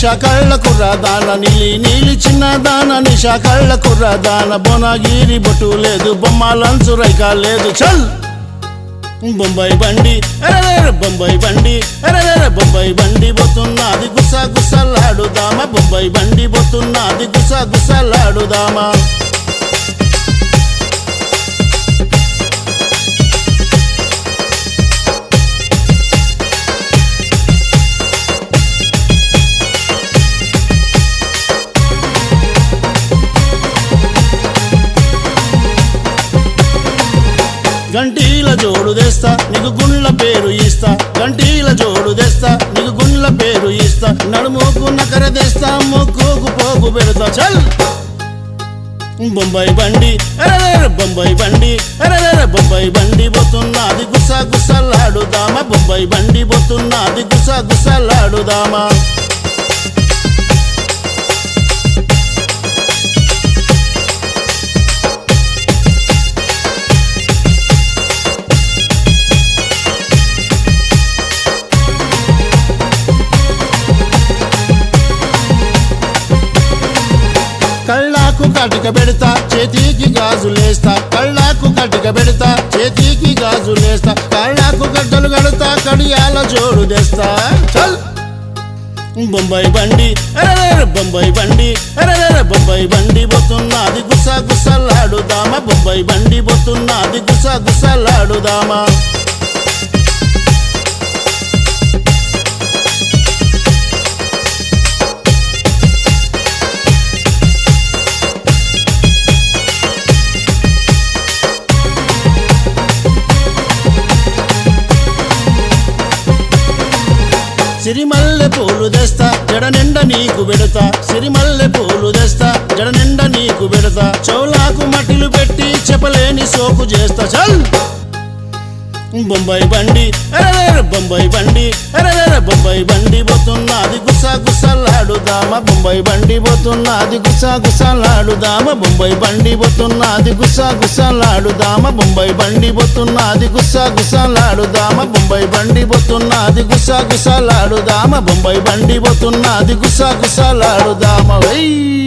నిషా కళ్ళ కుర్రదాన నీలి నీలి చిన్న దాన నిషా కళ్ళ కుర్రదాన బొనగిరి బొట్టు లేదు బొమ్మలంచు రైక లేదు చల్ బొంబాయి బండి అరెరెర బొంబాయి బండి అరెరెర బొంబాయి బండి పోతున్నది గుస గుసలాడుదామా బొంబాయి బండి పోతున్నది గుస గుసలాడుదామా గంటీల జోడు తెస్తా నీకు గుండ్ల పేరు ఇస్తా గంటీల జోడు తెస్తా నీకు గుండ్ల పేరు ఇస్తా నడుముకు నకర తెస్తా ముక్కుకు పోగు పెడతా చల్ బొంబాయి బండి అరెరెర బొంబాయి బండి అరెరెర బొంబాయి బండి పోతున్నది గుస గుసలాడుదామా బొంబాయి బండి పోతున్నది గుస గుసలాడుదామా కళ్ళాకు కటిక పెడతా చేతికి గాజులేస్తా కళ్ళాకు కటిక పెడతా చేతికి గాజులేస్తా కళ్ళాకు గడ్డలు కడతా కడియాల జోడు తెస్తా చల్ బొంబాయి బండి అరెరెర బొంబాయి బండి అరెరెర బొంబాయి బండి పోతున్నది గుస గుసలాడుదామా బొంబాయి బండి పోతున్నది గుస గుసలాడుదామా సిరిమల్లె పూలు తెస్తా జడ నిండా నీకు పెడతా సిరిమల్లె పూలు తెస్తా జడ నిండా నీకు పెడతా చౌలాకు మట్టిలు పెట్టి చెప్పలేని సోకు చేస్తా చల్ బొంబాయి బండి అరెరెర బొంబాయి బండి అరెరెర బొంబాయి బండి పోతున్నది గుస గుసలాడుదామా బొంబాయి బండి పోతున్నది గుస గుసలాడుదామా బొంబాయి బండి పోతున్నది గుస గుసలాడుదామా బొంబాయి బండి పోతున్నది గుస గుసలాడుదామా బొంబాయి బండి పోతున్నది గుస గుసలాడుదామా బొంబాయి బండి పోతున్నది గుస గుసలాడుదామా వెయ్యి